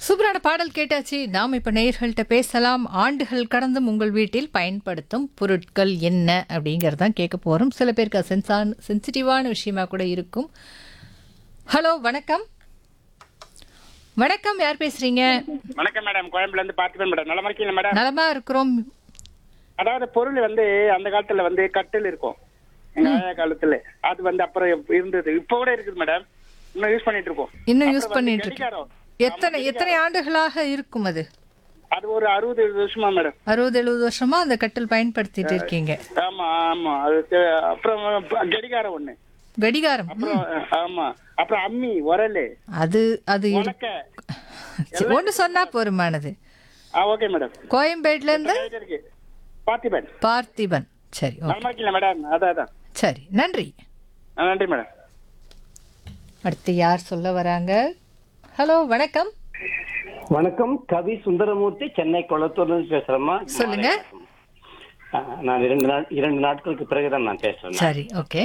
சூப்பரான பாடல் கேட்டாச்சு நாம் இப்போ நேயர்கள்ட்ட பேசலாம் ஆண்டுகள் கடந்தும் உங்கள் வீட்டில் பயன்படுத்தும் பொருட்கள் என்ன அப்படிங்கிறது தான் கேட்க போகிறோம் சில பேருக்கு அது சென்சான் சென்சிட்டிவான விஷயமா கூட இருக்கும் ஹலோ வணக்கம் வணக்கம் யார் பேசுறீங்க வணக்கம் மேடம் கோயம்புல இருந்து பார்த்துப்பேன் மேடம் நலமா இருக்கீங்களா மேடம் நலமா இருக்கிறோம் அதாவது பொருள் வந்து அந்த காலத்துல வந்து கட்டில் இருக்கும் எங்க ஆயா காலத்துல அது வந்து அப்புறம் இருந்தது இப்போ கூட இருக்குது மேடம் இன்னும் யூஸ் பண்ணிட்டு இருக்கோம் இன்னும் யூஸ் அப்புறம் வந்து பண்ணிட்டு இருக்கு கடிகாரம். எத்தனை எத்தனை ஆண்டுகளாக இருக்கும் அது அது ஒரு அறுபது வருஷமா மேடம் அறுபது எழுபது வருஷமா அந்த கட்டில் பயன்படுத்திட்டு இருக்கீங்க ஆமா ஆமா அது தெ- அப்புறம் கடிகாரம் ஒண்ணு கடிகாரம் அப்புறம் ஆமா அப்புறம் அம்மி உரல் அது அது உலக்க ஒன்று சொன்னா போருமானது ஆ ஓகே மேடம் கோயம்பேட்ல இருந்து இருக்கு பார்த்திபன் பார்த்திபன் சரி ஓ நலமா இருக்கீங்களா மேடம் அதான் அதான் சரி நன்றி ஆ, நன்றி மேடம் அடுத்து யார் சொல்ல வராங்க ஹலோ வணக்கம் வணக்கம் கவி சுந்தரமூர்த்தி சென்னை குளத்தூர்ல இருந்து பேசுறேம்மா சொல்லுங்க ஆ, நான் இரண்டு நாள் இரண்டு நாட்களுக்கு பிறகுதான் நான் பேசுறேன் சரி ஓகே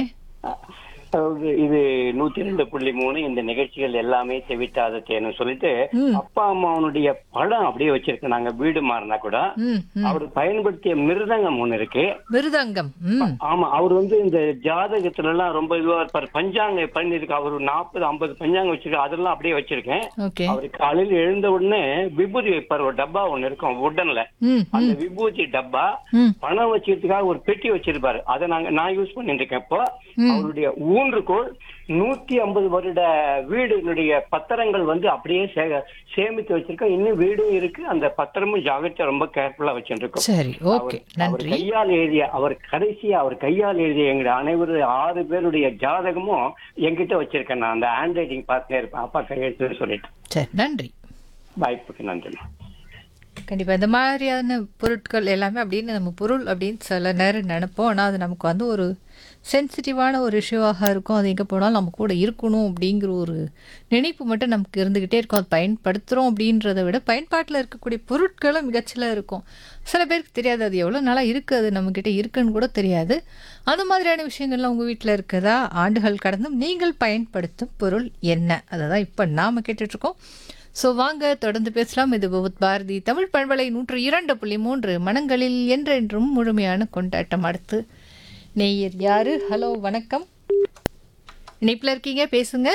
அதாவது இது நூத்தி ரெண்டு புள்ளி மூணு இந்த நிகழ்ச்சிகள் எல்லாமே செவிட்டாத தேன்னு சொல்லிட்டு அப்பா அம்மாவனுடைய படம் அப்படியே வச்சிருக்கு நாங்க வீடு மாறினா கூட ம் ம். அவர் பயன்படுத்திய மிருதங்கம் ஒண்ணு இருக்கு மிருதங்கம் ம் ஆமா அவர் வந்து இந்த ஜாதகத்துல எல்லாம் ரொம்ப இதுவா இருப்பாரு பஞ்சாங்க பண்ணிருக்கு அவர் நாற்பது ஐம்பது பஞ்சாங்கம் வச்சிருக்காரு அதெல்லாம் அப்படியே வச்சிருக்கேன் ஓகே அவரு காலையில எழுந்த உடனே விபூதி வைப்பார் ஒரு டப்பா ஒண்ணு இருக்கும் உடன்ல ம் அந்த விபூதி டப்பா ம் பணம் வச்சுக்கிறதுக்காக ஒரு பெட்டி வச்சிருப்பாரு அதை நாங்க நான் யூஸ் பண்ணிட்டு இருக்கேன் இப்போ அவருடைய ஊன்றுகோல் நூத்தி ஐம்பது வருட வீடுகளுடைய பத்திரங்கள் வந்து அப்படியே சே- சேமித்து வச்சிருக்கோம் இன்னும் வீடும் இருக்கு அந்த பத்திரமும் ஜாகிரதையா ரொம்ப கேர்ஃபுல்லா வச்சிருக்கோம் சரி ஓகே அவர் நன்றி கையால் எழுதிய அவர் கடைசியா அவர் கையால் எழுதிய எங்க அனைவரு ஆறு பேருடைய ஜாதகமும் என்கிட்ட வச்சிருக்கேன் நான் அந்த ஹேண்ட் ரைட்டிங் பார்த்துட்டே இருப்பேன் அப்பா கையெழுத்து சொல்லிட்டு சரி நன்றி வாய்ப்புக்கு நன்றி கண்டிப்பாக இந்த மாதிரியான பொருட்கள் எல்லாமே அப்படின்னு நம்ம பொருள் அப்படின்னு சில நேரம் நினைப்போம் ஆனால் அது நமக்கு வந்து ஒரு சென்சிட்டிவான ஒரு இஷ்யூவாக இருக்கும் அது எங்கே போனாலும் நம்ம கூட இருக்கணும் அப்படிங்கிற ஒரு நினைப்பு மட்டும் நமக்கு இருந்துக்கிட்டே இருக்கும் அது பயன்படுத்துகிறோம் அப்படின்றத விட பயன்பாட்டில் இருக்கக்கூடிய பொருட்களும் மிகச்சில இருக்கும் சில பேருக்கு தெரியாது அது எவ்வளோ நாளாக இருக்குது அது நம்மக்கிட்ட இருக்குன்னு கூட தெரியாது அந்த மாதிரியான விஷயங்கள்லாம் உங்கள் வீட்டில் இருக்கதா ஆண்டுகள் கடந்தும் நீங்கள் பயன்படுத்தும் பொருள் என்ன அதை தான் இப்போ நாம் கேட்டுட்ருக்கோம் ஸோ வாங்க தொடர்ந்து பேசலாம் இது பகவத் பாரதி தமிழ் பண்பலை நூற்று இரண்டு புள்ளி மூன்று மனங்களில் என்றென்றும் முழுமையான கொண்டாட்டம் அடுத்து நேயர் யாரு ஹலோ வணக்கம் இணைப்பில் இருக்கீங்க பேசுங்க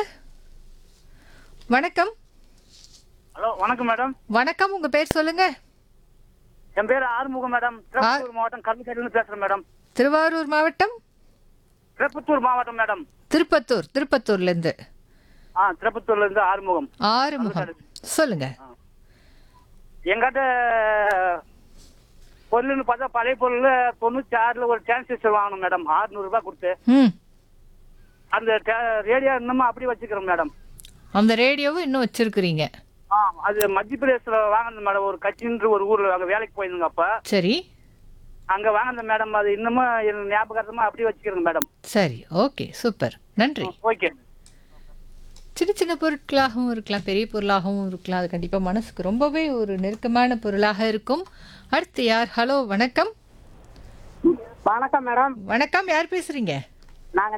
வணக்கம் ஹலோ வணக்கம் மேடம் வணக்கம் உங்க பேர் சொல்லுங்க என் பேர் ஆறுமுகம் மேடம் திருப்பத்தூர் மாவட்டம் கல்விக்கரையிலிருந்து பேசுறேன் மேடம் திருவாரூர் மாவட்டம் திருப்பத்தூர் மாவட்டம் மேடம் திருப்பத்தூர் திருப்பத்தூர்லேருந்து ஆ திருப்பத்தூர்ல இருந்து ஆறுமுகம் ஆறுமுகம் சொல்லுங்க எங்கிட்ட பொருள்னு பார்த்தா பழைய பொருள் தொண்ணூத்தி ஆறுல ஒரு டிரான்சிஸ்டர் வாங்கணும் மேடம் 600 ரூபாய் கொடுத்து ம் அந்த ரேடியோ இன்னமும் அப்படி வச்சுக்கிறோம் மேடம் அந்த ரேடியோவும் இன்னும் வச்சிருக்கிறீங்க ஆ அது மத்திய பிரதேசத்துல வாங்கினது மேடம் ஒரு கட்சின்ற ஒரு ஊர்ல அங்க வேலைக்கு போயிருந்தோங்க அப்ப சரி அங்க வாங்கினது மேடம் அது இன்னமும் எனக்கு ஞாபகார்த்தமா அப்படியே வச்சுக்கிறேங்க மேடம் சரி ஓகே சூப்பர் நன்றி ஓகே சின்ன சின்ன பொருட்களாகவும் இருக்கலாம் பெரிய பொருளாகவும் இருக்கலாம் அது கண்டிப்பாக மனசுக்கு ரொம்பவே ஒரு நெருக்கமான பொருளாக இருக்கும் அடுத்து யார் ஹலோ வணக்கம் வணக்கம் மேடம் வணக்கம் யார் பேசுறீங்க